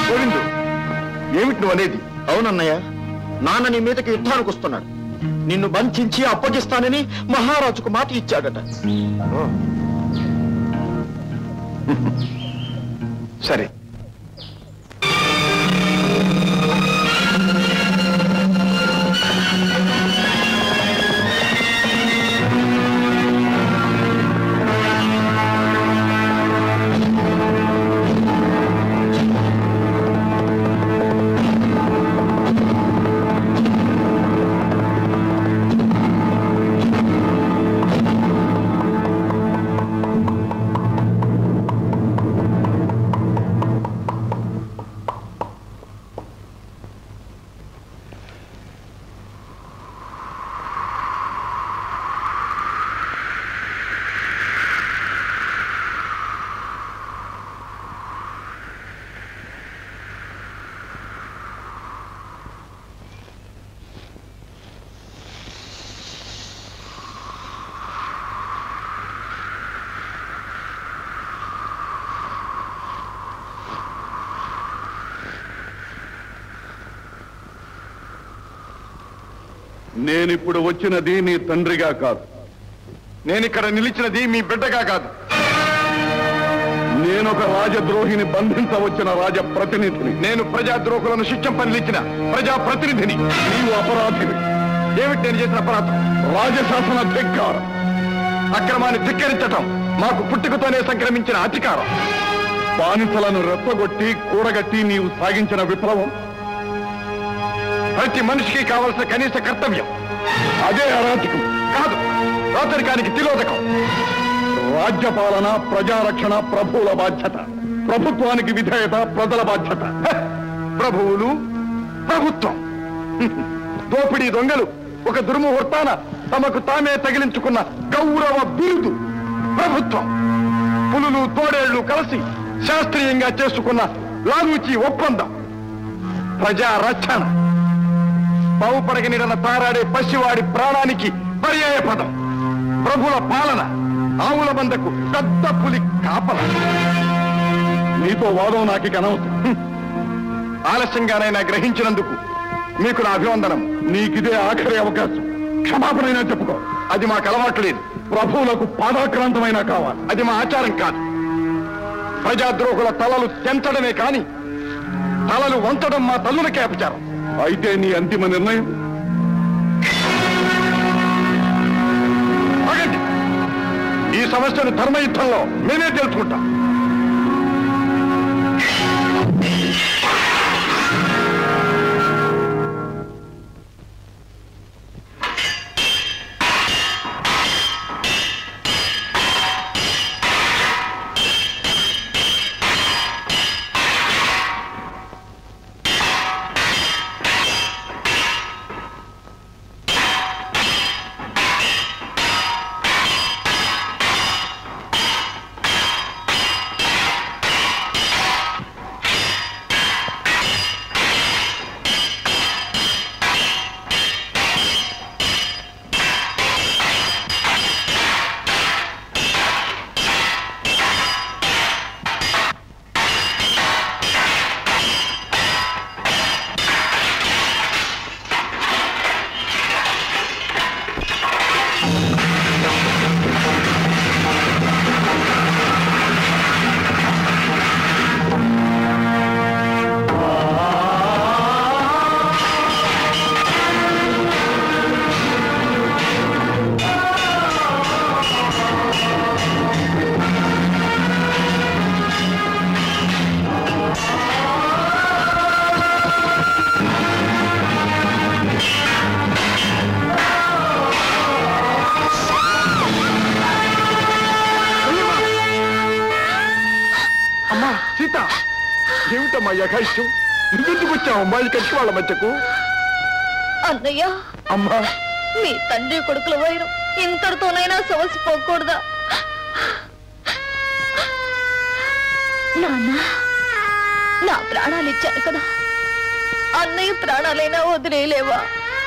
గోవిందు ఏమిటి నువ్వు అనేది అవునన్నయ్య నాన్న నీ మీదకి యుద్ధానికి వస్తున్నాడు నిన్ను బంధించి అప్పగిస్తానని మహారాజుకు మాట ఇచ్చాడట సరే నేనిప్పుడు వచ్చినది నీ తండ్రిగా కాదు నేను ఇక్కడ నిలిచినది మీ బిడ్డగా కాదు నేనొక రాజద్రోహిని బంధించవచ్చిన రాజ ప్రతినిధిని నేను ప్రజాద్రోహులను శిక్షం నిలిచిన ప్రజా ప్రతినిధిని నీవు అపరాధిని ఏమిటి నేను చేసిన అపరాధం రాజశాసన ధిక్కారం అక్రమాన్ని ధిక్కరించటం మాకు పుట్టుకతోనే సంక్రమించిన అధికారం బానిసలను రెచ్చగొట్టి కూడగట్టి నీవు సాగించిన విప్లవం ప్రతి మనిషికి కావలసిన కనీస కర్తవ్యం అదే అరాచకం కాదు రాచరికానికి తిలోదకం రాజ్యపాలన ప్రజారక్షణ ప్రభువుల బాధ్యత ప్రభుత్వానికి విధేయత ప్రజల బాధ్యత హ! ప్రభువులు ప్రభుత్వం దోపిడీ దొంగలు ఒక దుర్ముహూర్తాన తమకు తామే తగిలించుకున్న గౌరవ బిరుదు ప్రభుత్వం పులులు తోడేళ్లు కలిసి శాస్త్రీయంగా చేసుకున్న లాలూచి ఒప్పందం ప్రజా రక్షణ బావుపడగనిడన తారాడే పసివాడి ప్రాణానికి పర్యాయ పదం ప్రభుల పాలన ఆవుల బందకు పెద్ద పులి కాపల నీతో వాదం నాకు ఇక అనవసరం ఆలస్యంగానైనా గ్రహించినందుకు మీకు నా అభివందనం నీకిదే ఆఖరి అవకాశం క్షమాపణైనా చెప్పుకో అది మాకు అలవాటు లేదు ప్రభువులకు పాదాక్రాంతమైనా కావాలి అది మా ఆచారం కాదు ప్రజాద్రోహుల తలలు తెంచడమే కాని తలలు వంచడం మా తల్లులకే అపచారం అయితే నీ అంతిమ నిర్ణయం ఆగండి ఈ సమస్యను ధర్మయుద్ధంలో మేమే తెలుసుకుంటాం అమ్మా సీత ఏమిటమ్మా యకాయిష్టం నువ్వెందుకు వచ్చావు అమ్మాయి కక్షి వాళ్ళ మధ్యకు అన్నయ్య అమ్మా మీ తండ్రి కొడుకుల వైరం ఇంతటితోనైనా సమసిపోకూడదా నాన్న నా ప్రాణాలు ఇచ్చాను కదా అన్నయ్య ప్రాణాలైనా వదిలేలేవా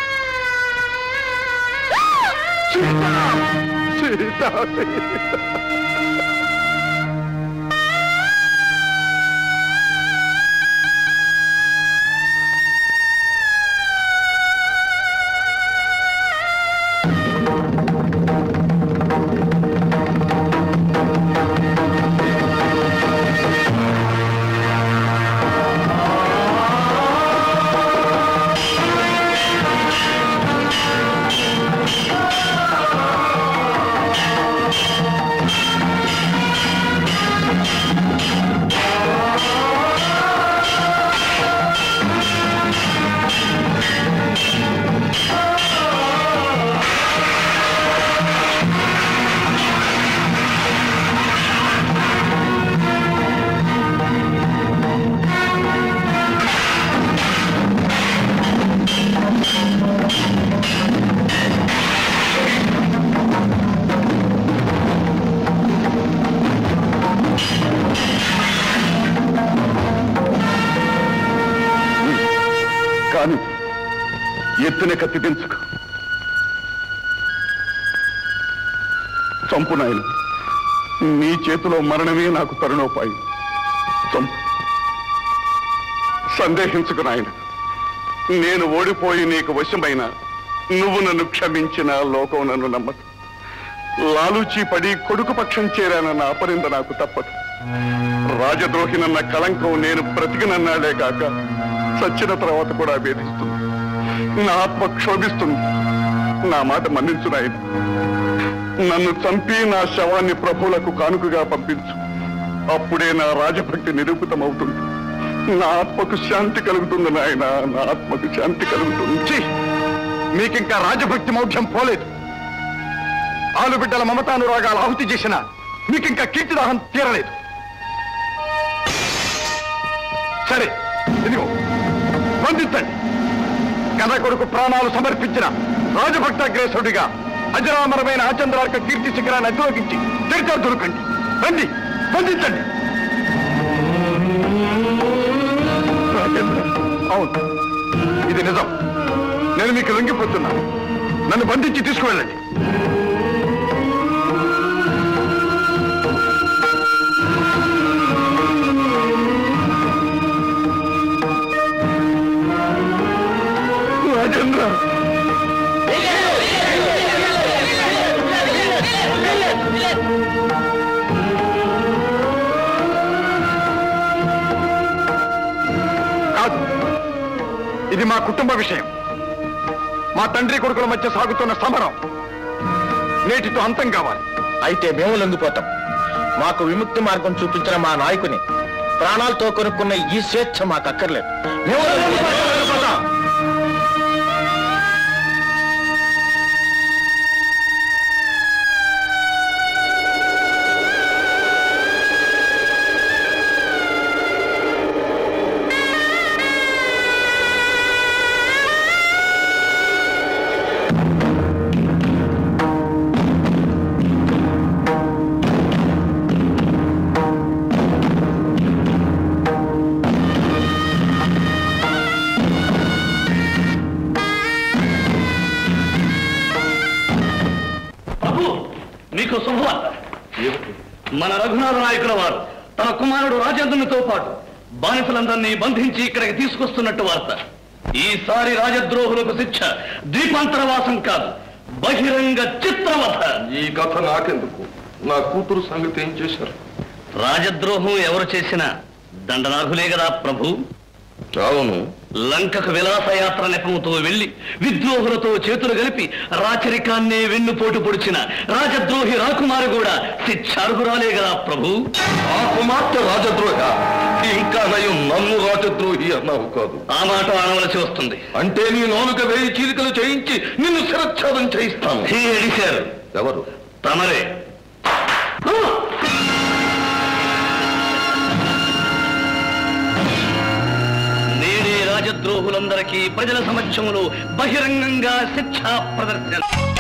సీత సీత రాని ఎత్తున కత్తి దించుకు చంపు నాయన నీ చేతిలో మరణమే నాకు తరుణోపాయం చంపు సందేహించుకు నాయన నేను ఓడిపోయి నీకు వశమైన నువ్వు నన్ను క్షమించిన లోకం నన్ను నమ్మదు లాలూచి పడి కొడుకు పక్షం చేరానన్న అపరింద నాకు తప్పదు రాజద్రోహినన్న కళంకం నేను బ్రతికినన్నాడే కాక చచ్చిన తర్వాత కూడా వేధిస్తుంది నా ఆత్మ క్షోభిస్తుంది నా మాట మన్నించు నాయన నన్ను చంపి నా శవాన్ని ప్రభువులకు కానుకగా పంపించు అప్పుడే నా రాజభక్తి నిరూపితమవుతుంది నా ఆత్మకు శాంతి కలుగుతుంది నాయన నా ఆత్మకు శాంతి కలుగుతుంది ఛీ! మీకింకా రాజభక్తి మౌఢ్యం పోలేదు ఆలుబిడ్డల మమతానురాగాలు ఆహుతి చేసిన మీకింకా కీర్తిదాహం తీరలేదు సరే ఇదిగో బంధించండి కథ కొడుకు ప్రాణాలు సమర్పించిన రాజభక్తాగ్రేసుడిగా అజరామరమైన ఆచంద్రార్క కీర్తి శిఖరాన్ని అధిరోగించి చరిత్ర దొరకండి రండి బంధించండి రాజేంద్ర, అవును ఇది నిజం నేను మీకు లొంగిపోతున్నాను నన్ను బంధించి తీసుకువెళ్ళండి రాజేంద్ర కాదు ఇది మా కుటుంబ విషయం మా తండ్రి కొడుకుల మధ్య సాగుతున్న సమరం నేటితో అంతం కావాలి అయితే మేము లొంగిపోతాం మాకు విముక్తి మార్గం చూపించిన మా నాయకుని ప్రాణాలతో కొనుక్కున్న ఈ స్వేచ్ఛ మాకు అక్కర్లేదు మేము లొంగిపోతాం. ప్రభు మీకు శుభవార్త మన రఘునాథ నాయకుల వారు తన కుమారుడు రాజేంద్రునితో పాటు బానిసలందరినీ బంధించి ఇక్కడికి తీసుకొస్తున్నట్టు వార్త ఈసారి రాజద్రోహులకు శిక్ష ద్వీపాంతరవాసం కాదు బహిరంగ చిత్రవధ ఈ కథ నాకెందుకు నా కూతురు సంగతి ఏం చేశారు రాజద్రోహం ఎవరు చేసినా దండనార్హులే కదా ప్రభు అవును లంకకు విలాసయాత్ర నెపముతో వెళ్లి విద్రోహులతో చేతులు కలిపి రాచరికాన్నే వెన్నుపోటు పొడిచిన రాజద్రోహి రాకుమారి కూడా శిక్షార్హురాలే కదా ప్రభు ఆ కుమార్తె రాజద్రోహ ఇంకా నయం నన్ను రాజద్రోహి అన్నావు కాదు ఆ మాట అనవలసి వస్తుంది అంటే నీ నోనుక వేయి చీలికలు చేయించి నిన్ను శిరచ్ఛేదం చేయిస్తాను హీ ఎడిశారు ఎవరు తమరే నేడే రాజద్రోహులందరికీ ప్రజల సమక్షంలో బహిరంగంగా శిక్షా ప్రదర్శన